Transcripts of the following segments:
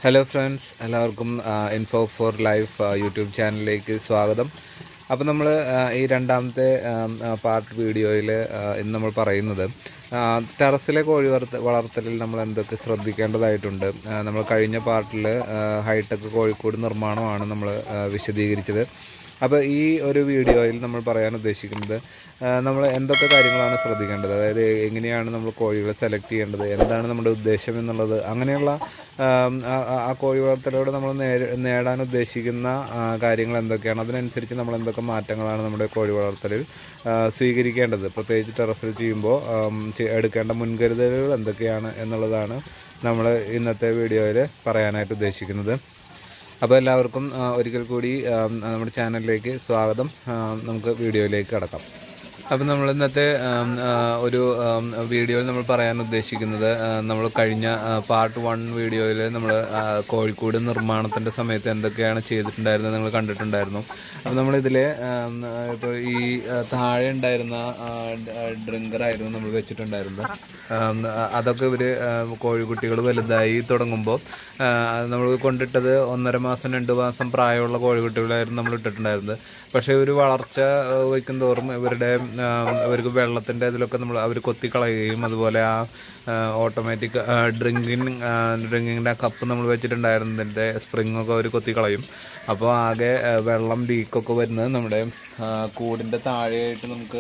hello friends എല്ലാവർക്കും info for life YouTube ചാനലിലേക്ക് സ്വാഗതം അപ്പോൾ നമ്മൾ ഈ രണ്ടാമത്തെ പാർട്ട് വീഡിയോയിൽ ഇന്ന് നമ്മൾ പറയുന്നത് ആ, ടെറസിലെ കോഴി വളർത്ത വളർത്തലിൽ നമ്മൾ എന്തൊക്കെ ശ്രദ്ധിക്കേണ്ടതായിട്ടുണ്ട് ആ, നമ്മൾ കഴിഞ്ഞ പാർട്ടിൽ ഹൈടെക് കോഴിക്കോട് നിർമ്മാണമാണ് നമ്മൾ വിശദീകരിച്ചത് അപ്പോൾ ഈ ഒരു വീഡിയോയിൽ നമ്മൾ പറയാൻ ഉദ്ദേശിക്കുന്നത് നമ്മൾ എന്തൊക്കെ കാര്യങ്ങളാണ് ശ്രദ്ധിക്കേണ്ടത് അതായത് എങ്ങനെയാണ് നമ്മൾ കോഴികളെ സെലക്ട് ചെയ്യേണ്ടത് എന്താണ് നമ്മുടെ ഉദ്ദേശം എന്നുള്ളത് അങ്ങനെയുള്ള ആം, ആ- ആ- ആ കോഴി വളർത്തലോട് നമ്മൾ നേര- നേടാൻ ഉദ്ദേശിക്കുന്ന ആ, കാര്യങ്ങൾ എന്തൊക്കെയാണ് അതിനനുസരിച്ച് നമ്മൾ എന്തൊക്കെ മാറ്റങ്ങളാണ് നമ്മുടെ കോഴി വളർത്തലിൽ ആ, സ്വീകരിക്കേണ്ടത് പ്രത്യേകിച്ച് ടെറസിൽ ചെയ്യുമ്പോൾ ആം, ചെ- എടുക്കേണ്ട മുൻകരുതലുകൾ എന്തൊക്കെയാണ് എന്നുള്ളതാണ് നമ്മൾ ഇന്നത്തെ വീഡിയോയിൽ പറയാനായിട്ട് ഉദ്ദേശിക്കുന്നത് അപ്പോൾ എല്ലാവർക്കും ആ, ഒരിക്കൽ കൂടി ആ, നമ്മുടെ ചാനലിലേക്ക് സ്വാഗതം ആ, നമുക്ക് വീഡിയോയിലേക്ക് കടക്കാം അപ്പം നമ്മൾ ഇന്നത്തെ ആം, ആ, ഒരു ആം, വീഡിയോയിൽ നമ്മൾ പറയാൻ ഉദ്ദേശിക്കുന്നത് ആ, നമ്മൾ കഴിഞ്ഞ പാർട്ട് വൺ വീഡിയോയിൽ നമ്മൾ ആ, കോഴിക്കോട് നിർമ്മാണത്തിൻ്റെ സമയത്ത് എന്തൊക്കെയാണ് ചെയ്തിട്ടുണ്ടായിരുന്നത് നിങ്ങൾ കണ്ടിട്ടുണ്ടായിരുന്നു അപ്പം നമ്മളിതിൽ ഇപ്പോൾ ഈ ആ, താഴെ ഉണ്ടായിരുന്ന ഡ്രിങ്കറായിരുന്നു നമ്മൾ വെച്ചിട്ടുണ്ടായിരുന്നത് ആം, ആ, അതൊക്കെ ഇവർ കോഴിക്കുട്ടികൾ വലുതായി തുടങ്ങുമ്പോൾ നമ്മൾ കൊണ്ടിട്ടത് ഒന്നര മാസം രണ്ട് മാസം പ്രായമുള്ള കോഴിക്കുട്ടികളായിരുന്നു നമ്മൾ ഇട്ടിട്ടുണ്ടായിരുന്നത് പക്ഷേ ഒരു വളർച്ച ആ, വയ്ക്കും തോറും ഇവരുടെ ആ, ഇവർക്ക് വെള്ളത്തിൻ്റെ ഇതിലൊക്കെ നമ്മൾ അവർ കൊത്തിക്കളയുകയും അതുപോലെ ആ ഓട്ടോമാറ്റിക് ഡ്രിങ്കിങ് ഡ്രിങ്കിങ്ങിൻ്റെ ആ കപ്പ് നമ്മൾ വെച്ചിട്ടുണ്ടായിരുന്നതിൻ്റെ സ്പ്രിങ് ഒക്കെ അവർ കൊത്തിക്കളയും അപ്പോൾ ആകെ ആ, വെള്ളം ലീക്കൊക്കെ വരുന്നത് നമ്മുടെ ആ, കൂടിൻ്റെ താഴെയായിട്ട് നമുക്ക്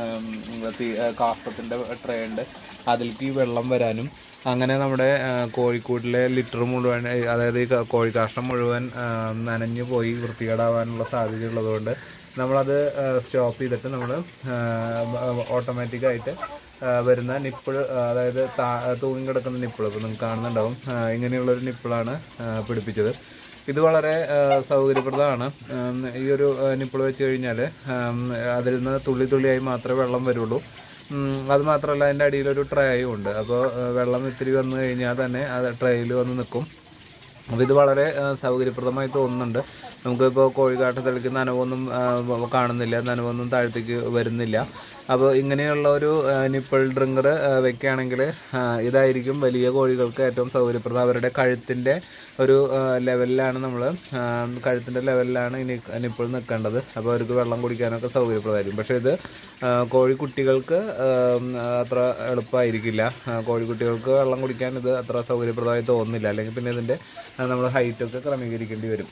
കാഷ്ടത്തിൻ്റെ ട്രേ ഉണ്ട് അതിലേക്ക് ഈ വെള്ളം വരാനും അങ്ങനെ നമ്മുടെ ആ, കോഴിക്കൂട്ടിലെ ലിറ്റർ മുഴുവൻ ഏ, അതായത് ഈ ക- കോഴിക്കാഷ്ടം മുഴുവൻ ആ, നനഞ്ഞു പോയി വൃത്തികേടാവാനുള്ള സാധ്യതയുള്ളതുകൊണ്ട് നമ്മളത് സ്റ്റോപ്പ് ചെയ്തിട്ട് നമ്മൾ ഓട്ടോമാറ്റിക്കായിട്ട് വരുന്ന നിപ്പിൾ അതായത് താ- തൂങ്ങി കിടക്കുന്ന നിപ്പിൾ ഇപ്പോൾ നിങ്ങൾക്ക് കാണുന്നുണ്ടാവും ആ, ഇങ്ങനെയുള്ളൊരു നിപ്പിളാണ് പിടിപ്പിച്ചത് ഇത് വളരെ ആ, സൗകര്യപ്രദമാണ് ഉം, ഈ ഒരു നിപ്പിൾ വെച്ച് കഴിഞ്ഞാൽ അതിൽ നിന്ന് തുള്ളി തുള്ളിയായി മാത്രമേ വെള്ളം വരുള്ളൂ ഉം, അത് മാത്രമല്ല അതിൻ്റെ അടിയിലൊരു ട്രേയും ഉണ്ട് അപ്പോൾ വെള്ളം ഇത്തിരി വന്നു കഴിഞ്ഞാൽ തന്നെ അത് ട്രേയിൽ വന്ന് നിൽക്കും അപ്പോൾ ഇത് വളരെ ആ, സൗകര്യപ്രദമായി തോന്നുന്നുണ്ട് നമുക്കിപ്പോൾ കോഴിക്കാട്ട് തെളിക്ക് നനവൊന്നും ആ, വ- കാണുന്നില്ല നനവൊന്നും താഴത്തേക്ക് വരുന്നില്ല അപ്പോൾ ഇങ്ങനെയുള്ള ഒരു നിപ്പിൾ ഡ്രിങ്കർ വെക്കുകയാണെങ്കിൽ ഇതായിരിക്കും വലിയ കോഴികൾക്ക് ഏറ്റവും സൗകര്യപ്രദം അവരുടെ കഴുത്തിൻ്റെ ഒരു ആ, ലെവലിലാണ് നമ്മൾ കഴുത്തിൻ്റെ ലെവലിലാണ് ഇനി നിപ്പിൾ നിൽക്കേണ്ടത് അപ്പോൾ അവർക്ക് വെള്ളം കുടിക്കാനൊക്കെ സൗകര്യപ്രദമായിരിക്കും പക്ഷേ ഇത് ആ, കോഴിക്കുട്ടികൾക്ക് ആ, അത്ര എളുപ്പമായിരിക്കില്ല ആ, കോഴിക്കുട്ടികൾക്ക് വെള്ളം കുടിക്കാൻ ഇത് അത്ര സൗകര്യപ്രദമായി തോന്നുന്നില്ല അല്ലെങ്കിൽ പിന്നെ ഇതിൻ്റെ നമ്മൾ ഹൈറ്റൊക്കെ ക്രമീകരിക്കേണ്ടി വരും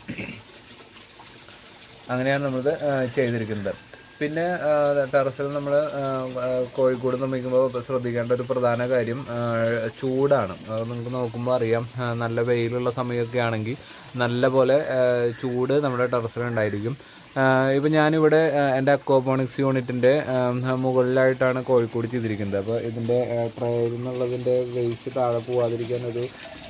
അങ്ങനെയാണ് നമ്മളിത് ആ, ചെയ്തിരിക്കുന്നത് പിന്നെ ടെറസിൽ നമ്മൾ കോഴിക്കോട് നിർമ്മിക്കുമ്പോൾ ശ്രദ്ധിക്കേണ്ട ഒരു പ്രധാന കാര്യം ആ, ചൂടാണ് അത് നിങ്ങൾക്ക് നോക്കുമ്പോൾ അറിയാം ആ, നല്ല വെയിലുള്ള സമയമൊക്കെ ആണെങ്കിൽ നല്ല പോലെ ആ, ചൂട് നമ്മുടെ ടെറസിലുണ്ടായിരിക്കും ഇപ്പം ഞാനിവിടെ ആ, എൻ്റെ അക്വാപോണിക്സ് യൂണിറ്റിൻ്റെ മുകളിലായിട്ടാണ് കോഴിക്കോട് ചെയ്തിരിക്കുന്നത് അപ്പോൾ ഇതിൻ്റെ ട്രയൽ എന്നുള്ളതിൻ്റെ വേസ്റ്റ് താഴെ പോവാതിരിക്കാൻ ഒരു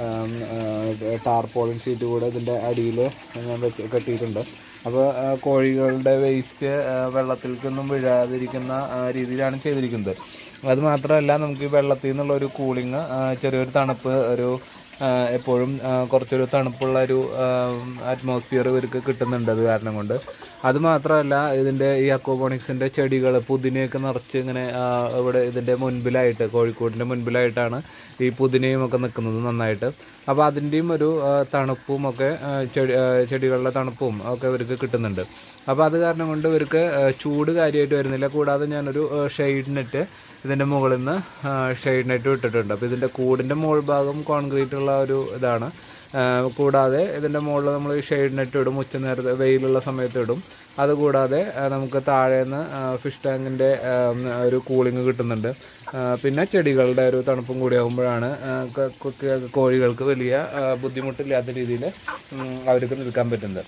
ടാർപോളിൻ ഷീറ്റ് കൂടെ ഇതിൻ്റെ അടിയിൽ ഞാൻ വെച്ച് കെട്ടിയിട്ടുണ്ട് അപ്പോൾ കോഴികളുടെ വേസ്റ്റ് വെള്ളത്തിലേക്കൊന്നും വീഴാതിരിക്കുന്ന ആ, രീതിയിലാണ് ചെയ്തിരിക്കുന്നത് അത് മാത്രമല്ല നമുക്ക് ഈ വെള്ളത്തിൽ നിന്നുള്ള ഒരു കൂളിങ് ചെറിയൊരു തണുപ്പ് ഒരു ആ, എപ്പോഴും ആ, കുറച്ചൊരു തണുപ്പുള്ള ഒരു അറ്റ്മോസ്ഫിയർ ഇവർക്ക് കിട്ടുന്നുണ്ട് അത് കാരണം കൊണ്ട് അത് മാത്രമല്ല ഇതിൻ്റെ ഈ അക്വപോണിക്സിൻ്റെ ചെടികൾ പുതിനയൊക്കെ നിറച്ച് ഇങ്ങനെ ആ, ഇവിടെ ഇതിൻ്റെ മുൻപിലായിട്ട് കോഴിക്കോടിൻ്റെ മുൻപിലായിട്ടാണ് ഈ പുതിനയും ഒക്കെ നിൽക്കുന്നത് നന്നായിട്ട് അപ്പോൾ അതിൻ്റെയും ഒരു ആ, തണുപ്പും ഒക്കെ ആ, ചെടി ആ, ചെടികളുടെ തണുപ്പും ഒക്കെ ഇവർക്ക് കിട്ടുന്നുണ്ട് അപ്പോൾ അത് കാരണം കൊണ്ട് ഇവർക്ക് ആ, ചൂട് കാര്യമായിട്ട് വരുന്നില്ല കൂടാതെ ഞാനൊരു ഷെയ്ഡ് നെറ്റ് ഇതിൻ്റെ മുകളിൽ നിന്ന് ഷെയ്ഡ് നെറ്റ് ഇട്ടിട്ടുണ്ട് അപ്പോൾ ഇതിൻ്റെ കൂടിൻ്റെ മുകൾ ഭാഗം കോൺക്രീറ്റ് ഉള്ള ഒരു ഇതാണ് ആ, കൂടാതെ ഇതിൻ്റെ മുകളിൽ നമ്മൾ ഷെയ്ഡ് നെറ്റ് ഇടും ഉച്ച നേരത്തെ വെയിലുള്ള സമയത്ത് ഇടും അതുകൂടാതെ ആ, നമുക്ക് താഴേന്ന് ഫിഷ് ടാങ്കിൻ്റെ ഒരു കൂളിംഗ് കിട്ടുന്നുണ്ട് ആ, പിന്നെ ചെടികളുടെ ഒരു തണുപ്പും കൂടി ആകുമ്പോഴാണ് ആ, ക- കൊ- കോഴികൾക്ക് വലിയ ആ, ബുദ്ധിമുട്ടില്ലാത്ത രീതിയിൽ അവർക്ക് നിൽക്കാൻ പറ്റുന്നത്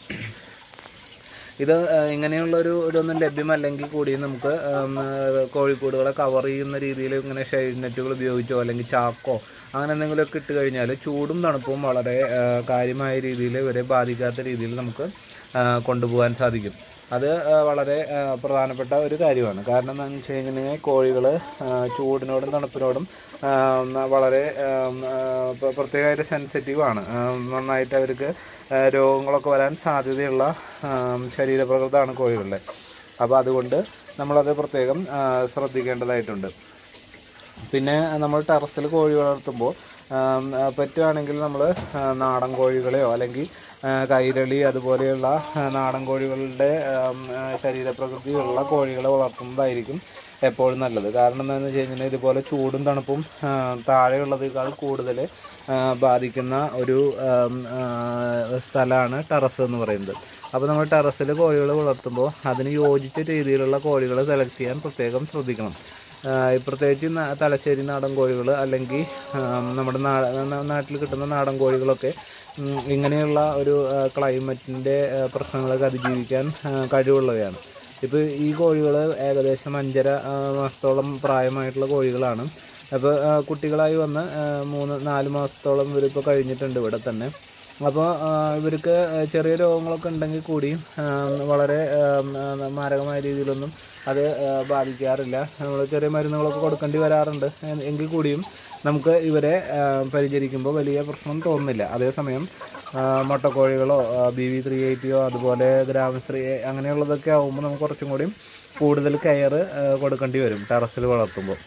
ഇത് ആ, ഇങ്ങനെയുള്ളൊരു ഇതൊന്നും ലഭ്യമല്ലെങ്കിൽ കൂടി നമുക്ക് ഉം, ആ, കോഴിക്കൂടുകളെ കവർ ചെയ്യുന്ന രീതിയിൽ ഇങ്ങനെ ഷെയ്ഡ് നെറ്റുകൾ ഉപയോഗിച്ചോ അല്ലെങ്കിൽ ചാക്കോ അങ്ങനെ എന്തെങ്കിലുമൊക്കെ ഇട്ട് കഴിഞ്ഞാൽ ചൂടും തണുപ്പും വളരെ ആ, കാര്യമായ രീതിയിൽ ഇവരെ ബാധിക്കാത്ത രീതിയിൽ നമുക്ക് ആ, കൊണ്ടുപോകാൻ സാധിക്കും അത് ആ, വളരെ ആ, പ്രധാനപ്പെട്ട ഒരു കാര്യമാണ് കാരണം എന്താണെന്ന് വെച്ച് കഴിഞ്ഞാൽ കോഴികൾ ചൂടിനോടും തണുപ്പിനോടും ആ, വളരെ ആ, ആ, പ്ര- പ്രത്യേകമായിട്ട് സെൻസിറ്റീവാണ് നന്നായിട്ട് അവർക്ക് ആ, രോഗങ്ങളൊക്കെ വരാൻ സാധ്യതയുള്ള ആ, ശരീരപ്രകൃതമാണ് കോഴികളുടെ അപ്പോൾ അതുകൊണ്ട് നമ്മളത് പ്രത്യേകം ആ, ശ്രദ്ധിക്കേണ്ടതായിട്ടുണ്ട് പിന്നെ നമ്മൾ ടെറസിൽ കോഴി വളർത്തുമ്പോൾ ആം, ആ, പറ്റുവാണെങ്കിൽ നമ്മൾ നാടൻ കോഴികളെയോ അല്ലെങ്കിൽ ആ, കൈരളി അതുപോലെയുള്ള ആ, നാടൻ കോഴികളുടെ ആം, ആ, ശരീരപ്രകൃതിയുള്ള കോഴികളെ വളർത്തുന്നതായിരിക്കും എപ്പോഴും നല്ലത് കാരണം എന്താണെന്ന് വെച്ച് കഴിഞ്ഞാൽ ഇതുപോലെ ചൂടും തണുപ്പും ആ, താഴെയുള്ളതിനേക്കാൾ കൂടുതൽ ആ, ബാധിക്കുന്ന ഒരു ആം, ആ, സ്ഥലമാണ് ടെറസ് എന്ന് പറയുന്നത് അപ്പോൾ നമ്മൾ ടെറസിൽ കോഴികൾ വളർത്തുമ്പോൾ അതിന് യോജിച്ച രീതിയിലുള്ള കോഴികളെ സെലക്ട് ചെയ്യാൻ പ്രത്യേകം ശ്രദ്ധിക്കണം ആ, ഈ പ്രത്യേകിച്ച് ന- തലശ്ശേരി നാടൻ കോഴികൾ അല്ലെങ്കിൽ ആ, നമ്മുടെ നാ- നാ- നാട്ടിൽ കിട്ടുന്ന നാടൻ കോഴികളൊക്കെ ഉം, ഇങ്ങനെയുള്ള ഒരു ക്ലൈമറ്റിൻ്റെ പ്രശ്നങ്ങളൊക്കെ അതിജീവിക്കാൻ ആ, കഴിവുള്ളവയാണ് ഇപ്പോൾ ഈ കോഴികൾ ഏകദേശം അഞ്ചര ആ, മാസത്തോളം പ്രായമായിട്ടുള്ള കോഴികളാണ് അപ്പോൾ കുട്ടികളായി വന്ന് ആ, മൂന്ന് നാല് മാസത്തോളം ഇവരിപ്പോൾ കഴിഞ്ഞിട്ടുണ്ട് ഇവിടെ തന്നെ അപ്പോൾ ഇവർക്ക് ചെറിയ രോഗങ്ങളൊക്കെ ഉണ്ടെങ്കിൽ കൂടിയും ആ, വളരെ ആ, ആ, മാരകമായ രീതിയിലൊന്നും അത് ആ, ബാധിക്കാറില്ല നമ്മൾ ചെറിയ മരുന്നുകളൊക്കെ കൊടുക്കേണ്ടി വരാറുണ്ട് എ- എങ്കിൽ കൂടിയും നമുക്ക് ഇവരെ ആ, പരിചരിക്കുമ്പോൾ വലിയ പ്രശ്നം തോന്നുന്നില്ല അതേസമയം ആ, മുട്ടക്കോഴികളോ ബി വി ത്രീ എയ്റ്റിയോ അതുപോലെ ഗ്രാമശ്രീ അങ്ങനെയുള്ളതൊക്കെ ആകുമ്പോൾ നമുക്ക് കുറച്ചും കൂടിയും കൂടുതൽ കെയർ കൊടുക്കേണ്ടി വരും ടെറസിൽ വളർത്തുമ്പോൾ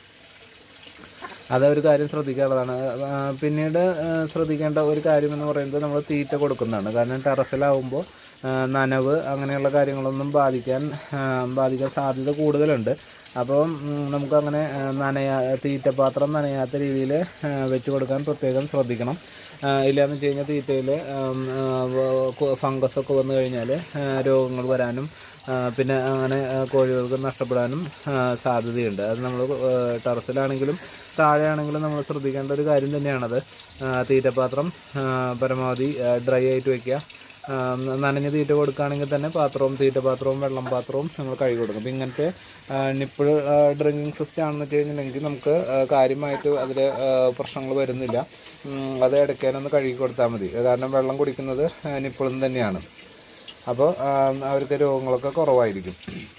അതൊരു കാര്യം ശ്രദ്ധിക്കാനുള്ളതാണ് ആ, പിന്നീട് ആ, ശ്രദ്ധിക്കേണ്ട ഒരു കാര്യം എന്ന് പറയുന്നത് നമ്മൾ തീറ്റ കൊടുക്കുന്നതാണ് കാരണം ടെറസിലാവുമ്പോൾ ആ, നനവ് അങ്ങനെയുള്ള കാര്യങ്ങളൊന്നും ബാധിക്കാൻ ആ, ബാധിക്കാൻ സാധ്യത കൂടുതലുണ്ട് അപ്പോൾ നമുക്കങ്ങനെ ആ, നനയാ തീറ്റപാത്രം നനയാത്ത രീതിയിൽ വെച്ച് കൊടുക്കാൻ പ്രത്യേകം ശ്രദ്ധിക്കണം ആ, ഇല്ലാന്ന് വെച്ച് കഴിഞ്ഞാൽ തീറ്റയിൽ ഫംഗസ് ഒക്കെ വന്നു കഴിഞ്ഞാൽ രോഗങ്ങൾ വരാനും ആ, പിന്നെ അങ്ങനെ ആ, കോഴികൾക്ക് നഷ്ടപ്പെടാനും ആ, സാധ്യതയുണ്ട് അത് നമ്മൾ ടെറസിലാണെങ്കിലും താഴെയാണെങ്കിലും നമ്മൾ ശ്രദ്ധിക്കേണ്ട ഒരു കാര്യം തന്നെയാണത് ആ, തീറ്റപാത്രം ആ, പരമാവധി ഡ്രൈ ആയിട്ട് വെക്കുക ആ, നനഞ്ഞ തീറ്റ കൊടുക്കുകയാണെങ്കിൽ തന്നെ പാത്രവും തീറ്റപാത്രവും വെള്ളം പാത്രവും നമ്മൾ കഴുകി കൊടുക്കും അപ്പം ഇങ്ങനത്തെ നിപ്പിൾ ഡ്രിങ്കിങ് സിസ്റ്റം ആണെന്ന് വെച്ച് കഴിഞ്ഞിട്ടുണ്ടെങ്കിൽ നമുക്ക് ആ, കാര്യമായിട്ട് അതിൽ പ്രശ്നങ്ങൾ വരുന്നില്ല ഉം, അത് ഇടയ്ക്കാനൊന്ന് കഴുകി കൊടുത്താൽ മതി കാരണം വെള്ളം കുടിക്കുന്നത് നിപ്പിളും തന്നെയാണ് അപ്പോൾ അവർക്ക് രോഗങ്ങളൊക്കെ കുറവായിരിക്കും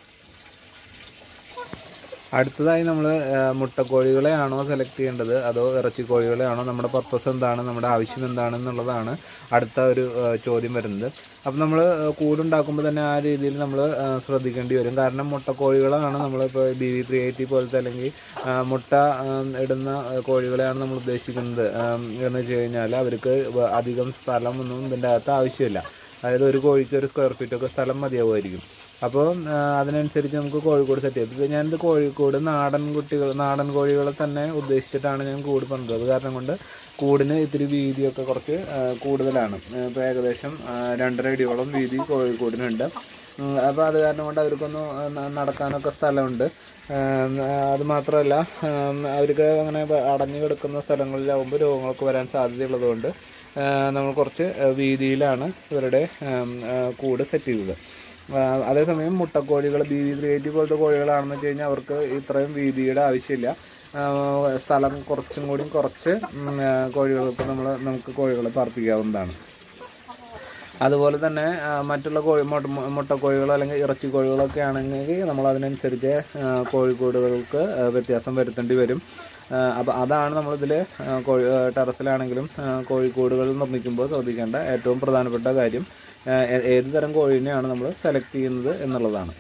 അടുത്തതായി നമ്മൾ മുട്ടക്കോഴികളെയാണോ സെലക്ട് ചെയ്യേണ്ടത് അതോ ഇറച്ചിക്കോഴികളെയാണോ നമ്മുടെ പർപ്പസ് എന്താണ് നമ്മുടെ ആവശ്യം എന്താണെന്നുള്ളതാണ് അടുത്ത ഒരു ആ, ചോദ്യം വരുന്നത് അപ്പം നമ്മൾ കൂടുണ്ടാക്കുമ്പോൾ തന്നെ ആ രീതിയിൽ നമ്മൾ ശ്രദ്ധിക്കേണ്ടി വരും കാരണം മുട്ടക്കോഴികളാണ് നമ്മളിപ്പോൾ ബി വി ത്രീ എയ്റ്റി പോലത്തെ അല്ലെങ്കിൽ ആ, മുട്ട ആ, ഇടുന്ന കോഴികളെയാണ് നമ്മൾ ഉദ്ദേശിക്കുന്നത് ആ, എന്ന് വെച്ച് കഴിഞ്ഞാൽ അവർക്ക് വ- അധികം സ്ഥലമൊന്നും ഇതിൻ്റെ അകത്ത് ആവശ്യമില്ല അതായത് ഒരു കോഴിക്ക് ഒരു സ്ക്വയർ ഫീറ്റ് ഒക്കെ സ്ഥലം മതിയാവുമായിരിക്കും അപ്പോൾ അതിനനുസരിച്ച് നമുക്ക് കോഴിക്കോട് സെറ്റ് ചെയ്യും ഇപ്പോൾ ഞാനിത് കോഴിക്കോട് നാടൻ കുട്ടികൾ നാടൻ കോഴികളെ തന്നെ ഉദ്ദേശിച്ചിട്ടാണ് ഞാൻ കൂട് പണിത് അത് കാരണം കൊണ്ട് കൂടിന് ഇത്തിരി വീതിയൊക്കെ കുറച്ച് ആ, കൂടുതലാണ് ഇപ്പോൾ ഏകദേശം ആ, രണ്ടര അടിയോളം വീതി കോഴിക്കോടിനുണ്ട് അപ്പോൾ അത് കാരണം കൊണ്ട് അവർക്കൊന്ന് ന- നടക്കാനൊക്കെ സ്ഥലമുണ്ട് ഉം, അത് മാത്രമല്ല ഉം, അവർക്ക് അങ്ങനെ വ- അടഞ്ഞു കിടക്കുന്ന സ്ഥലങ്ങളിലാവുമ്പോൾ രോഗങ്ങളൊക്കെ വരാൻ സാധ്യതയുള്ളതുകൊണ്ട് ആ, നമ്മൾ കുറച്ച് ആ, വീതിയിലാണ് ഇവരുടെ ഉം, ആ, കൂട് സെറ്റ് ചെയ്തത് ആ, അതേസമയം മുട്ടക്കോഴികൾ ബി വി ത്രീ എയ്റ്റി പോലത്തെ കോഴികളാണെന്ന് വെച്ച് കഴിഞ്ഞാൽ അവർക്ക് ഇത്രയും വീതിയുടെ ആവശ്യമില്ല ആ, സ്ഥലം കുറച്ചും കൂടി കുറച്ച് ഉം, ആ, കോഴികൾക്ക് നമ്മൾ നമുക്ക് കോഴികളെ പാർപ്പിക്കാവുന്നതാണ് അതുപോലെ തന്നെ ആ, മറ്റുള്ള കോഴി മുട്ട മുട്ടക്കോഴികളോ അല്ലെങ്കിൽ ഇറച്ചി കോഴികളൊക്കെ ആണെങ്കിൽ നമ്മൾ അതിനനുസരിച്ച് ആ, കോഴിക്കൂടുകൾക്ക് ആ, വ്യത്യാസം വരുത്തേണ്ടി വരും അപ്പോൾ അതാണ് നമ്മളിതിൽ കോഴി ആ, ടെറസിലാണെങ്കിലും ആ, കോഴിക്കൂടുകൾ നിർമ്മിക്കുമ്പോൾ ശ്രദ്ധിക്കേണ്ട ഏറ്റവും പ്രധാനപ്പെട്ട കാര്യം ആ, ഏ- ഏത് തരം കോഴീനെയാണ് നമ്മൾ സെലക്ട് ചെയ്യുന്നത് എന്നുള്ളതാണ്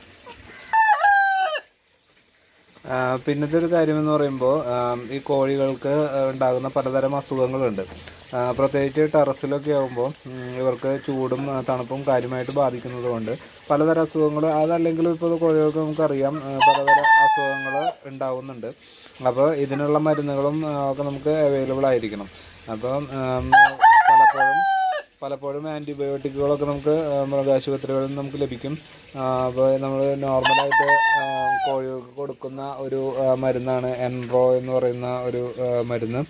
ആ, പിന്നത്തെ ഒരു കാര്യം എന്ന് പറയുമ്പോൾ ഈ കോഴികൾക്ക് ആ, ഉണ്ടാകുന്ന പലതരം അസുഖങ്ങളുണ്ട് ആ, പ്രത്യേകിച്ച് ടെറസിലൊക്കെ ആകുമ്പോൾ ഇവർക്ക് ചൂടും ആ, തണുപ്പും കാര്യമായിട്ട് ബാധിക്കുന്നത് കൊണ്ട് പലതരം അസുഖങ്ങൾ അതല്ലെങ്കിലും ഇപ്പോൾ കോഴികൾക്ക് നമുക്കറിയാം ആ, പലതരം അസുഖങ്ങൾ ഉണ്ടാവുന്നുണ്ട് അപ്പോൾ ഇതിനുള്ള മരുന്നുകളും ആ, ഒക്കെ നമുക്ക് അവൈലബിൾ ആയിരിക്കണം അപ്പം ആം, പലപ്പോഴും പലപ്പോഴും ആൻറ്റിബയോട്ടിക്കുകളൊക്കെ നമുക്ക് ആ, മൃഗാശുപത്രികളിൽ നിന്ന് നമുക്ക് ലഭിക്കും അപ്പോൾ നമ്മൾ നോർമലായിട്ട് ആ, കോഴികൾക്ക് കൊടുക്കുന്ന ഒരു ആ, മരുന്നാണ് എൻറോ എന്ന് പറയുന്ന ഒരു ആ, മരുന്ന്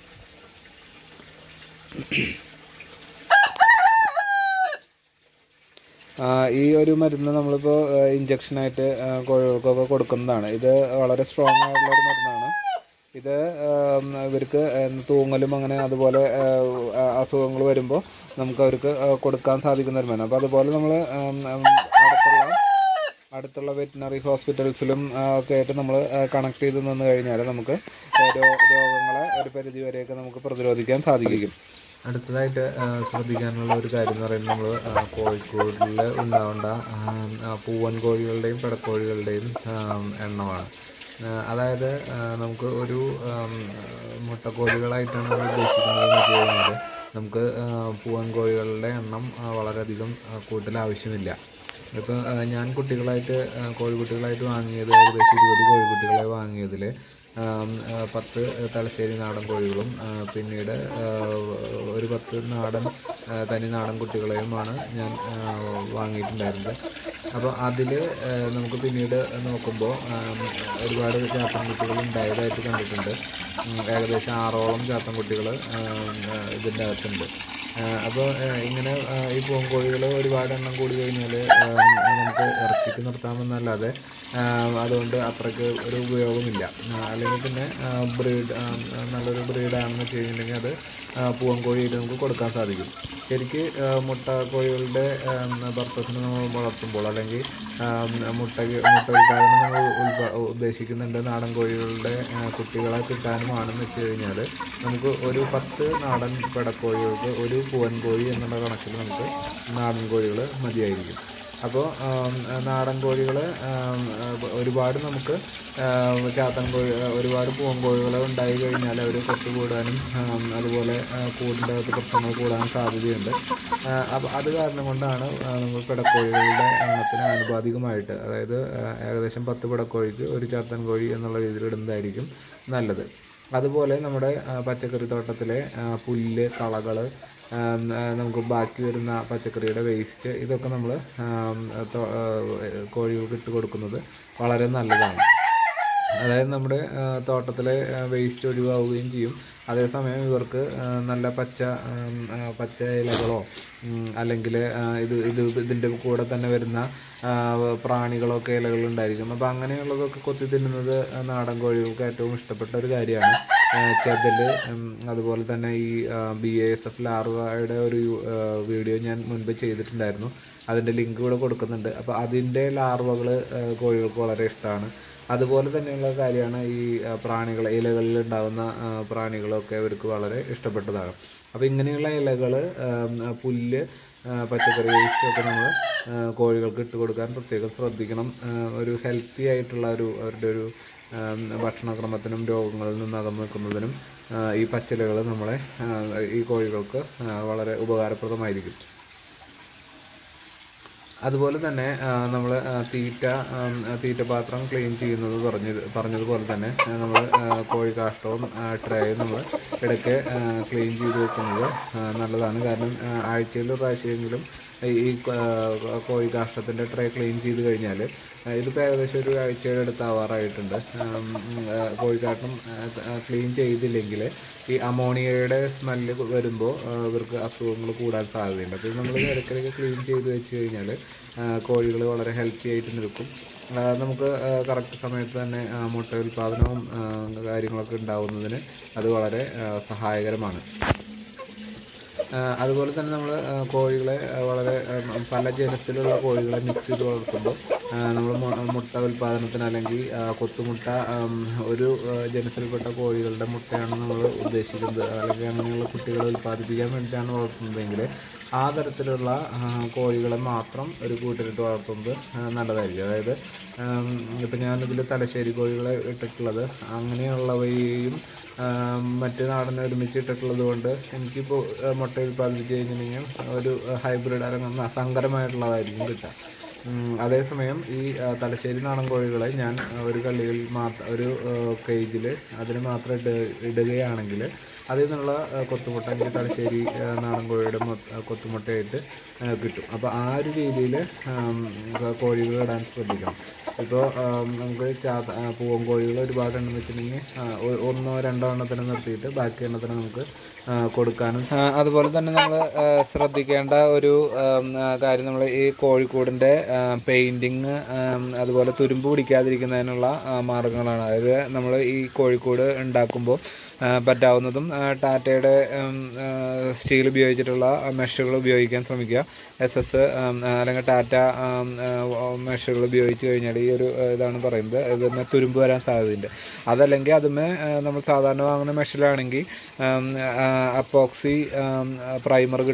ആ, ഈ ഒരു മരുന്ന് നമ്മളിപ്പോൾ ഇഞ്ചക്ഷനായിട്ട് കോഴികൾക്കൊക്കെ കൊടുക്കുന്നതാണ് ഇത് വളരെ സ്ട്രോങ് ആയിട്ടുള്ള ഒരു മരുന്നാണ് ഇത് ആം, ഇവർക്ക് ഏഹ്, തൂങ്ങലും അങ്ങനെ അതുപോലെ അസുഖങ്ങൾ വരുമ്പോൾ നമുക്ക് അവർക്ക് ആ, കൊടുക്കാൻ സാധിക്കുന്ന ഒരു മരുന്ന് അപ്പോൾ അതുപോലെ നമ്മൾ അടുത്തുള്ള അടുത്തുള്ള വെറ്റിനറി ഹോസ്പിറ്റൽസിലും ആ, ഒക്കെ ആയിട്ട് നമ്മൾ കണക്ട് ചെയ്ത് നിന്ന് കഴിഞ്ഞാൽ നമുക്ക് രോ- രോഗങ്ങളെ ഒരു പരിധി വരെയൊക്കെ നമുക്ക് പ്രതിരോധിക്കാൻ സാധിക്കും അടുത്തതായിട്ട് ആ, ശ്രദ്ധിക്കാനുള്ള ഒരു കാര്യം എന്ന് പറയുന്നത് നമ്മൾ കോഴിക്കോടിൽ ഉണ്ടാവേണ്ട ആ, ആ, പൂവൻ കോഴികളുടെയും പെടക്കോഴികളുടെയും ആ, എണ്ണമാണ് ആ, അതായത് ആ, നമുക്ക് ഒരു ആം, മുട്ടക്കോഴികളായിട്ടാണ് നമ്മൾ ഉദ്ദേശിക്കുന്നത് വെച്ച് കഴിഞ്ഞാൽ നമുക്ക് ആ, പൂവൻ കോഴികളുടെ എണ്ണം ആ, വളരെയധികം ആ, കൂടുതൽ ആവശ്യമില്ല ഇപ്പോൾ ഞാൻ കുട്ടികളായിട്ട് ആ, കോഴിക്കുട്ടികളായിട്ട് വാങ്ങിയത് ഏകദേശം ഇരുപത് കോഴിക്കുട്ടികളെ വാങ്ങിയതിൽ ആം, ആ, പത്ത് തലശ്ശേരി നാടൻ കോഴികളും ആ, പിന്നീട് ആ, ഒരു പത്ത് നാടൻ ആ, തനി നാടൻ കുട്ടികളെയുമാണ് ഞാൻ ആ, വാങ്ങിയിട്ടുണ്ടായിരുന്നത് അപ്പോൾ അതിൽ നമുക്ക് പിന്നീട് നോക്കുമ്പോൾ ഒരുപാട് ചാത്തൻകുട്ടികൾ ഉണ്ടായതായിട്ട് കണ്ടിട്ടുണ്ട് ഉം, ഏകദേശം ആറോളം ചാത്തൻകുട്ടികൾ ഇതിൻ്റെ അകത്തുണ്ട് അപ്പോൾ ഇങ്ങനെ ആ, ഈ പൂങ്കോഴികൾ ഒരുപാട് എണ്ണം കൂടി കഴിഞ്ഞാൽ നമുക്ക് ഇറച്ചിക്ക് നിർത്താമെന്നല്ലാതെ ആ, അതുകൊണ്ട് അത്രയ്ക്ക് ഒരു ഉപയോഗമില്ല ആ, അല്ലെങ്കിൽ പിന്നെ ബ്രീഡ് നല്ലൊരു ബ്രീഡാണെന്ന് വെച്ച് കഴിഞ്ഞിട്ടുണ്ടെങ്കിൽ അത് ആ, പൂവൻ കോഴിയായിട്ട് നമുക്ക് കൊടുക്കാൻ സാധിക്കും ശരിക്ക് ആ, മുട്ട കോഴികളുടെ പർപ്പസിന് നമ്മൾ വളർത്തുമ്പോൾ അല്ലെങ്കിൽ ആ, മുട്ട മുട്ട ഉൽപ്പാദനം നമ്മൾ ഉൽപാ- ഉദ്ദേശിക്കുന്നുണ്ട് നാടൻ കോഴികളുടെ ആ, കുട്ടികളെ കിട്ടാനുമാണെന്ന് വെച്ച് കഴിഞ്ഞാൽ നമുക്ക് ഒരു പത്ത് നാടൻ പിടക്കോഴികൾക്ക് ഒരു പൂവൻ കോഴി എന്നുള്ള കണക്കിൽ നമുക്ക് നാടൻ കോഴികൾ മതിയായിരിക്കും അപ്പോൾ നാടൻ കോഴികൾ ഒരുപാട് നമുക്ക് ആം, ചാത്തൻ കോഴി ആ, ഒരുപാട് പൂവൻ കോഴികൾ ഉണ്ടായി കഴിഞ്ഞാൽ അവർ കൊത്തു കൂടാനും ആം, അതുപോലെ ആ, കൂടിൻ്റെ അകത്ത് പ്രശ്നങ്ങൾ കൂടാനും സാധ്യതയുണ്ട് അപ്പോൾ അത് കാരണം കൊണ്ടാണ് ആ, നമ്മൾ പിടക്കോഴികളുടെ എണ്ണത്തിന് ആനുപാതികമായിട്ട് അതായത് ആ, ഏകദേശം പത്ത് പിടക്കോഴിക്ക് ഒരു ചാത്തൻ കോഴി എന്നുള്ള രീതിയിൽ ഇടുന്നതായിരിക്കും നല്ലത് അതുപോലെ നമ്മുടെ ആ, പച്ചക്കറി തോട്ടത്തിലെ ആ, പുല്ല് കളകൾ ആം, ആ, നമുക്ക് ബാക്കി വരുന്ന പച്ചക്കറിയുടെ വേസ്റ്റ് ഇതൊക്കെ നമ്മൾ കോഴികൾക്ക് ഇട്ട് കൊടുക്കുന്നത് വളരെ നല്ലതാണ് അതായത് നമ്മുടെ ആ, തോട്ടത്തിലെ വേസ്റ്റ് ഒഴിവാവുകയും ചെയ്യും അതേസമയം ഇവർക്ക് ആ, നല്ല പച്ച ആം, ആ, പച്ച ഇലകളോ അല്ലെങ്കിൽ ഇത് ഇത് ഇതിൻ്റെ കൂടെ തന്നെ വരുന്ന ആ, പ്രാണികളൊക്കെ ഇലകളുണ്ടായിരിക്കും അപ്പോൾ അങ്ങനെയുള്ളതൊക്കെ കൊത്തി തിന്നുന്നത് നാടൻ കോഴികൾക്ക് ഏറ്റവും ഇഷ്ടപ്പെട്ട ഒരു കാര്യമാണ് ചെതല് ഉം, അതുപോലെ തന്നെ ഈ ബി എ എസ് എഫ് ലാർവയുടെ ഒരു ആ, വീഡിയോ ഞാൻ മുൻപ് ചെയ്തിട്ടുണ്ടായിരുന്നു അതിൻ്റെ ലിങ്ക് ഇവിടെ കൊടുക്കുന്നുണ്ട് അപ്പോൾ അതിൻ്റെ ലാർവകൾ കോഴികൾക്ക് വളരെ ഇഷ്ടമാണ് അതുപോലെ തന്നെയുള്ള കാര്യമാണ് ഈ ആ, പ്രാണികൾ ഇലകളിൽ ഉണ്ടാകുന്ന ആ, പ്രാണികളൊക്കെ അവർക്ക് വളരെ ഇഷ്ടപ്പെട്ടതാണ് അപ്പോൾ ഇങ്ങനെയുള്ള ഇലകൾ പുല്ല് ആ, പച്ചക്കറി വേസ്റ്റ് ഒക്കെ നമ്മൾ കോഴികൾക്ക് ഇട്ട് കൊടുക്കാൻ പ്രത്യേകം ശ്രദ്ധിക്കണം ആ, ഒരു ഹെൽത്തി ആയിട്ടുള്ള ഒരു അവരുടെ ഒരു ആ, ഭക്ഷണക്രമത്തിനും രോഗങ്ങളിൽ നിന്ന് അകന്നു നിൽക്കുന്നതിനും ആ, ഈ പച്ചിലകൾ നമ്മളെ ആ, ഈ കോഴികൾക്ക് ആ, വളരെ ഉപകാരപ്രദമായിരിക്കും അതുപോലെ തന്നെ നമ്മൾ തീറ്റ ആം, തീറ്റ പാത്രം ക്ലീൻ ചെയ്യുന്നത് പറഞ്ഞത് പറഞ്ഞതുപോലെ തന്നെ നമ്മൾ കോഴി കാഷ്ടവും ട്രേയും നമ്മൾ ഇടയ്ക്ക് ക്ലീൻ ചെയ്ത് വെക്കുന്നത് ആ, നല്ലതാണ് കാരണം ആ, ആഴ്ചയിൽ ഒരു പ്രാവശ്യമെങ്കിലും ഈ ആ, കോഴി കാഷ്ടത്തിൻ്റെ ട്രേ ക്ലീൻ ചെയ്ത് കഴിഞ്ഞാൽ ഇതിപ്പോൾ ഏകദേശം ഒരു ആഴ്ചയുടെ അടുത്ത് ആവാറായിട്ടുണ്ട് ആം, ആ, കോഴിക്കാട്ടം ക്ലീൻ ചെയ്തില്ലെങ്കിൽ ഈ അമോണിയയുടെ സ്മെല്ല് വരുമ്പോൾ ഇവർക്ക് അസുഖങ്ങൾ കൂടാൻ സാധ്യതയുണ്ട് അപ്പോൾ നമ്മൾ ഇടയ്ക്കിടയ്ക്ക് ക്ലീൻ ചെയ്ത് വെച്ച് കഴിഞ്ഞാൽ കോഴികൾ വളരെ ഹെൽത്തി ആയിട്ട് നിൽക്കും ആ, നമുക്ക് കറക്റ്റ് സമയത്ത് തന്നെ ആ, മുട്ട ഉൽപ്പാദനവും ആ, കാര്യങ്ങളൊക്കെ ഉണ്ടാവുന്നതിന് അത് വളരെ ആ, സഹായകരമാണ് ആ, അതുപോലെ തന്നെ നമ്മൾ കോഴികളെ ആ, വളരെ ആ, പല ജനസിലുള്ള കോഴികളെ മിക്സ് ചെയ്ത് വളർത്തുമ്പോൾ നമ്മൾ മുട്ട ഉൽപ്പാദനത്തിന് അല്ലെങ്കിൽ ആ, കൊത്തുമുട്ട ആം, ഒരു ആ, ജനസിൽപ്പെട്ട കോഴികളുടെ മുട്ടയാണ് നമ്മൾ ഉദ്ദേശിക്കുന്നത് അല്ലെങ്കിൽ അങ്ങനെയുള്ള കുട്ടികളെ ഉൽപ്പാദിപ്പിക്കാൻ വേണ്ടിയിട്ടാണ് വളർത്തുന്നതെങ്കിൽ ആ തരത്തിലുള്ള ആ, കോഴികളെ മാത്രം ഒരു കൂട്ടിലിട്ട് വളർത്തുന്നത് ആ, നല്ലതായിരിക്കും അതായത് ഇപ്പം ഞാനിതിൽ തലശ്ശേരി കോഴികളെ ഇട്ടിട്ടുള്ളത് അങ്ങനെയുള്ളവയെയും ആം, മറ്റ് നാടനെ ഒരുമിച്ച് ഇട്ടിട്ടുള്ളത് കൊണ്ട് എനിക്കിപ്പോൾ ആ, മുട്ട ഉൽപ്പാദിപ്പിച്ച് കഴിഞ്ഞിട്ടുണ്ടെങ്കിൽ ഒരു ഹൈബ്രിഡ് അല്ലെങ്കിൽ സങ്കരമായിട്ടുള്ളതായിരിക്കും കിട്ടുക ഉം, അതേസമയം ഈ ആ, തലശ്ശേരി നാടൻ കോഴികളെ ഞാൻ ഒരു കള്ളിയിൽ മാത്രം ഒരു കേജിൽ അതിന് മാത്രം ഇട്ട് ഇടുകയാണെങ്കിൽ അതിൽ നിന്നുള്ള ആ, കൊത്തുമുട്ട എനിക്ക് തലശ്ശേരി ആ, നാടൻ കോഴിയുടെ മൊ- ആ, കൊത്തുമുട്ടയായിട്ട് ആ, കിട്ടും അപ്പോൾ ആ ഒരു രീതിയിൽ കോഴികൾ ഇടാൻ ശ്രദ്ധിക്കണം ഇപ്പോൾ നമുക്ക് ചാത്ത ആ, പൂവൻ കോഴികൾ ഒരുപാട് എണ്ണം വെച്ചിട്ടുണ്ടെങ്കിൽ ആ, ഒ- ഒന്നോ രണ്ടോ എണ്ണത്തിന് നിർത്തിയിട്ട് ബാക്കി എണ്ണത്തിന് നമുക്ക് ആ, കൊടുക്കാനും ആ, അതുപോലെ തന്നെ നമ്മൾ ശ്രദ്ധിക്കേണ്ട ഒരു ആം, ആ, കാര്യം നമ്മൾ ഈ കോഴിക്കൂടിൻ്റെ പെയിൻറ്റിങ് അതുപോലെ തുരുമ്പ് പിടിക്കാതിരിക്കുന്നതിനുള്ള ആ, മാർഗ്ഗങ്ങളാണ് അതായത് നമ്മൾ ഈ കോഴിക്കൂട് ഉണ്ടാക്കുമ്പോൾ ആ, പറ്റാവുന്നതും ആ, ടാറ്റയുടെ സ്റ്റീൽ ഉപയോഗിച്ചിട്ടുള്ള മെഷുകൾ ഉപയോഗിക്കാൻ ശ്രമിക്കുക എസ് എസ് അല്ലെങ്കിൽ ടാറ്റ മെഷുകൾ ഉപയോഗിച്ച് കഴിഞ്ഞാൽ ഈ ഒരു ആ, ഇതാണ് പറയുന്നത് ഇതിന് തുരുമ്പ് വരാൻ സാധ്യതയുണ്ട് അതല്ലെങ്കിൽ അതുമേ ആ, നമ്മൾ സാധാരണ വാങ്ങുന്ന മെഷിലാണെങ്കിൽ അപ്പോക്സി പ്രൈമർ കിട്ടും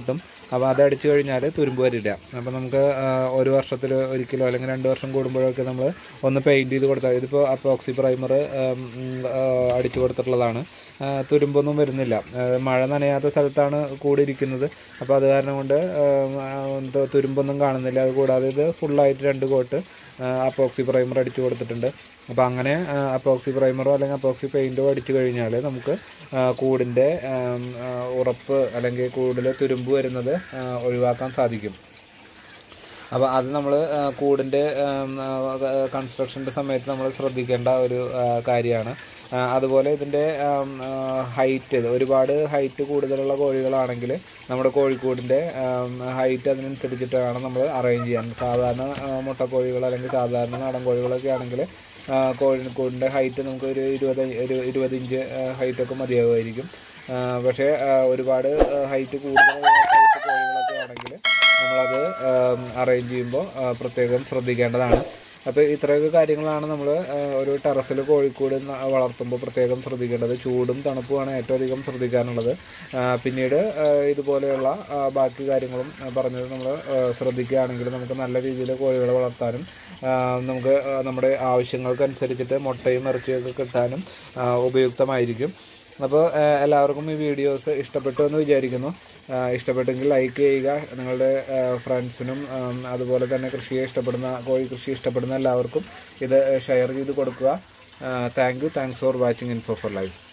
അപ്പോൾ അത് അടിച്ചു കഴിഞ്ഞാൽ തുരുമ്പ് വരില്ല അപ്പോൾ നമുക്ക് ആ, ഒരു വർഷത്തിൽ ഒരിക്കലോ അല്ലെങ്കിൽ രണ്ട് വർഷം കൂടുമ്പോഴൊക്കെ നമ്മൾ ഒന്ന് പെയിൻറ് ചെയ്ത് കൊടുത്താൽ ഇതിപ്പോൾ അപ്പോക്സി പ്രൈമർ അടിച്ചു കൊടുത്തിട്ടുള്ളതാണ് ആ, തുരുമ്പൊന്നും വരുന്നില്ല ആ, മഴ നനയാത്ത സ്ഥലത്താണ് കൂടിയിരിക്കുന്നത് അപ്പോൾ അത് കാരണം കൊണ്ട് ആ, ആ, എന്തോ തുരുമ്പൊന്നും കാണുന്നില്ല അത് കൂടാതെ ഇത് ഫുള്ളായിട്ട് രണ്ട് കോട്ട് അപ്പോക്സി പ്രൈമർ അടിച്ചു കൊടുത്തിട്ടുണ്ട് അപ്പോൾ അങ്ങനെ അപ്പോക്സി പ്രൈമറോ അല്ലെങ്കിൽ അപ്പോക്സി പെയിൻറ്റോ അടിച്ചു കഴിഞ്ഞാൽ നമുക്ക് ആ, കൂടിൻ്റെ ആം, ആ, ഉറപ്പ് അല്ലെങ്കിൽ കൂടിൽ തുരുമ്പ് വരുന്നത് ആ, ഒഴിവാക്കാൻ സാധിക്കും അപ്പോൾ അത് നമ്മൾ കൂടിൻ്റെ കൺസ്ട്രക്ഷൻ്റെ സമയത്ത് നമ്മൾ ശ്രദ്ധിക്കേണ്ട ഒരു കാര്യമാണ് അതുപോലെ ഇതിൻ്റെ ഹൈറ്റ് ഒരുപാട് ഹൈറ്റ് കൂടുതലുള്ള കോഴികളാണെങ്കിൽ നമ്മുടെ കോഴിക്കൂടിൻ്റെ ഹൈറ്റ് അതിനനുസരിച്ചിട്ട് വേണം നമ്മൾ അറേഞ്ച് ചെയ്യാൻ സാധാരണ ആ, മുട്ടക്കോഴികൾ അല്ലെങ്കിൽ സാധാരണ നാടൻ കോഴികളൊക്കെ ആണെങ്കിൽ കോഴിക്കൂടിൻ്റെ ഹൈറ്റ് നമുക്ക് ഒരു ഇരുപത് ഒരു ഇരുപത് ഇഞ്ച് ഹൈറ്റൊക്കെ മതിയാകുമായിരിക്കും ആ, പക്ഷേ ആ, ഒരുപാട് ഹൈറ്റ് കൂടുതലുള്ള ഹൈറ്റ് കോഴികളൊക്കെ ആണെങ്കിൽ നമ്മളത് അറേഞ്ച് ചെയ്യുമ്പോൾ പ്രത്യേകം ശ്രദ്ധിക്കേണ്ടതാണ് അപ്പോൾ ഇത്രയൊക്കെ കാര്യങ്ങളാണ് നമ്മൾ ഒരു ടെറസിൽ കോഴിക്കൂട് ന- വളർത്തുമ്പോൾ പ്രത്യേകം ശ്രദ്ധിക്കേണ്ടത് ചൂടും തണുപ്പുമാണ് ഏറ്റവും അധികം ശ്രദ്ധിക്കാനുള്ളത് ആ, പിന്നീട് ആ, ഇതുപോലെയുള്ള ആ, ബാക്കി കാര്യങ്ങളും ആ, പറഞ്ഞത് നമ്മൾ ശ്രദ്ധിക്കുകയാണെങ്കിൽ നമുക്ക് നല്ല രീതിയിൽ കോഴികളെ വളർത്താനും ആ, നമുക്ക് ആ, നമ്മുടെ ആവശ്യങ്ങൾക്കനുസരിച്ചിട്ട് മുട്ടയും ഇറച്ചിയൊക്കെ കിട്ടാനും ആ, ഉപയുക്തമായിരിക്കും അപ്പോൾ എല്ലാവർക്കും ഈ വീഡിയോസ് ഇഷ്ടപ്പെട്ടു എന്ന് വിചാരിക്കുന്നു ആ, ഇഷ്ടപ്പെട്ടെങ്കിൽ ലൈക്ക് ചെയ്യുക നിങ്ങളുടെ ഫ്രണ്ട്സിനും അതുപോലെ തന്നെ കൃഷിയെ ഇഷ്ടപ്പെടുന്ന കോഴി കൃഷി ഇഷ്ടപ്പെടുന്ന എല്ലാവർക്കും ഇത് ഷെയർ ചെയ്ത് കൊടുക്കുക thank you thanks for watching info for life